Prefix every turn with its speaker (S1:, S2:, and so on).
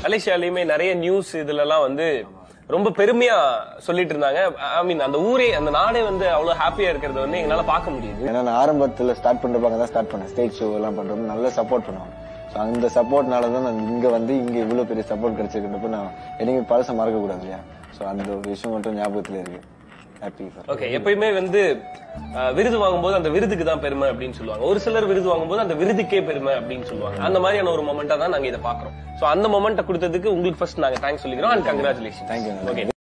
S1: மலேசியாலயுமே நிறைய நியூஸ் இதுல எல்லாம் வந்து ரொம்ப பெருமையா சொல்லிட்டு இருந்தாங்க ஐ மீன் அந்த ஊரே அந்த நாடே வந்து அவ்வளவு ஹாப்பியா இருக்கிறது வந்து எங்களால பார்க்க முடியுது
S2: ஏன்னா நான் ஆரம்பத்துல ஸ்டார்ட் பண்றப்ப தான் ஸ்டார்ட் பண்ணேன் ஸ்டேஜ் ஷோ எல்லாம் பண்றப்ப நல்ல சப்போர்ட் பண்ணுவாங்க ஸோ அந்த சப்போர்ட்னால தான் நான் இங்க வந்து இங்க இவ்வளவு பெரிய சப்போர்ட் கிடைச்சிருக்கிறப்ப நான் என்னைக்கு பழச மறக்க கூடாது இல்லையா ஸோ அந்த ஒரு விஷயம் மட்டும் ஞாபகத்துல இருக்கு ஹாப்பி ஃபார்
S1: ஓகே எப்பயுமே வந்து அஹ், விருது வாங்கும்போது அந்த விருதுக்கு தான் பெருமை அப்படின்னு சொல்லுவாங்க ஒரு சிலர் விருது வாங்கும்போது அந்த விருதுக்கே பெருமை அப்படின்னு சொல்லுவாங்க அந்த மாதிரியான ஒரு மொமெண்டா தான் நாங்க இதை பாக்குறோம் சோ அந்த மொமெண்ட்டை கொடுத்ததுக்கு உங்களுக்கு ஃபர்ஸ்ட் நாங்க தேங்க்ஸ் சொல்லிக்கிறோம் அண்ட் கங்க்ராச்சுலேஷன்
S2: தேங்க்யூ
S1: ஓகே